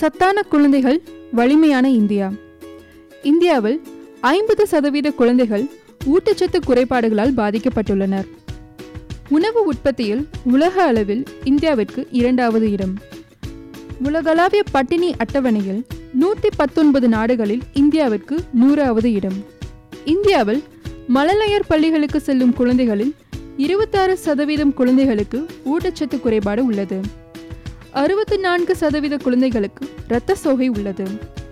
சத்தான குழந்தைகள் வலிமையான இந்தியா இந்தியாவில் ஐம்பது சதவீத குழந்தைகள் ஊட்டச்சத்து குறைபாடுகளால் பாதிக்கப்பட்டுள்ளனர் உணவு உற்பத்தியில் உலக அளவில் இந்தியாவிற்கு இரண்டாவது இடம் உலகளாவிய பட்டினி அட்டவணையில் நூற்றி பத்தொன்பது நாடுகளில் இந்தியாவிற்கு நூறாவது இடம் இந்தியாவில் மழலையர் பள்ளிகளுக்கு செல்லும் குழந்தைகளில் இருபத்தாறு சதவீதம் குழந்தைகளுக்கு ஊட்டச்சத்து குறைபாடு உள்ளது அறுபத்தி நான்கு சதவீத குழந்தைகளுக்கு இரத்த சோகை உள்ளது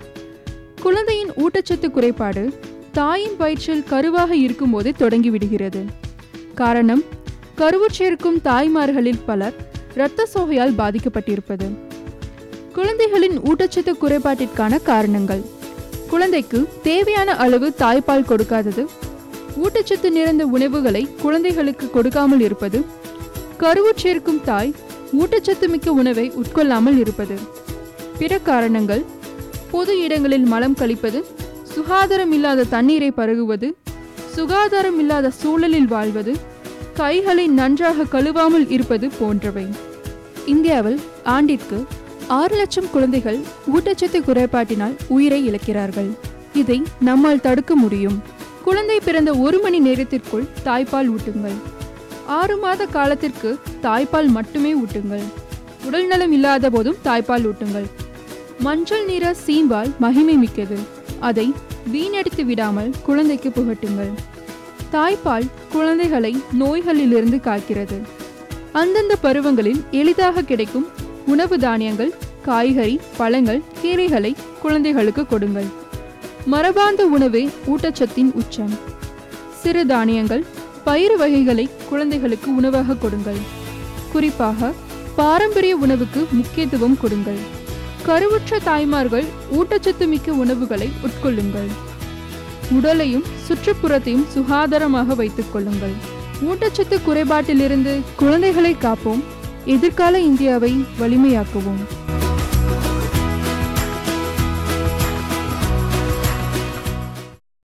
குழந்தையின் ஊட்டச்சத்து குறைபாடு தாயின் வயிற்றில் கருவாக இருக்கும்போதே தொடங்கிவிடுகிறது காரணம் கருவுற்றிருக்கும் தாய்மார்களில் பலர் இரத்த சோகையால் பாதிக்கப்பட்டிருப்பது குழந்தைகளின் ஊட்டச்சத்து குறைபாட்டிற்கான காரணங்கள் குழந்தைக்கு தேவையான அளவு தாய்ப்பால் கொடுக்காதது ஊட்டச்சத்து நிறைந்த உணவுகளை குழந்தைகளுக்கு கொடுக்காமல் இருப்பது கருவுற்றிருக்கும் தாய் ஊட்டச்சத்து மிக்க உணவை உட்கொள்ளாமல் இருப்பது பிற காரணங்கள் பொது இடங்களில் மலம் கழிப்பது சுகாதாரம் இல்லாத தண்ணீரை பருகுவது சுகாதாரம் இல்லாத சூழலில் வாழ்வது கைகளை நன்றாக கழுவாமல் இருப்பது போன்றவை இந்தியாவில் ஆண்டிற்கு ஆறு லட்சம் குழந்தைகள் ஊட்டச்சத்து குறைபாட்டினால் உயிரை இழக்கிறார்கள் இதை நம்மால் தடுக்க முடியும் குழந்தை பிறந்த ஒரு மணி நேரத்திற்குள் தாய்ப்பால் ஊட்டுங்கள் ஆறு மாத காலத்திற்கு தாய்ப்பால் மட்டுமே ஊட்டுங்கள் உடல்நலம் இல்லாத போதும் தாய்ப்பால் ஊட்டுங்கள் மஞ்சள் நிற சீம்பால் மகிமை மிக்கது அதை வீணடித்து விடாமல் குழந்தைக்கு புகட்டுங்கள் தாய்ப்பால் குழந்தைகளை நோய்களிலிருந்து காக்கிறது அந்தந்த பருவங்களில் எளிதாக கிடைக்கும் உணவு தானியங்கள் காய்கறி பழங்கள் கீரைகளை குழந்தைகளுக்கு கொடுங்கள் மரபார்ந்த உணவே ஊட்டச்சத்தின் உச்சம் சிறு தானியங்கள் பயிறு வகைகளை குழந்தைகளுக்கு உணவாக கொடுங்கள் குறிப்பாக பாரம்பரிய உணவுக்கு முக்கியத்துவம் கொடுங்கள் கருவுற்ற தாய்மார்கள் ஊட்டச்சத்து மிக்க உணவுகளை உட்கொள்ளுங்கள் உடலையும் சுற்றுப்புறத்தையும் சுகாதாரமாக வைத்துக் கொள்ளுங்கள் ஊட்டச்சத்து குறைபாட்டிலிருந்து குழந்தைகளை காப்போம் எதிர்கால இந்தியாவை வலிமையாக்குவோம்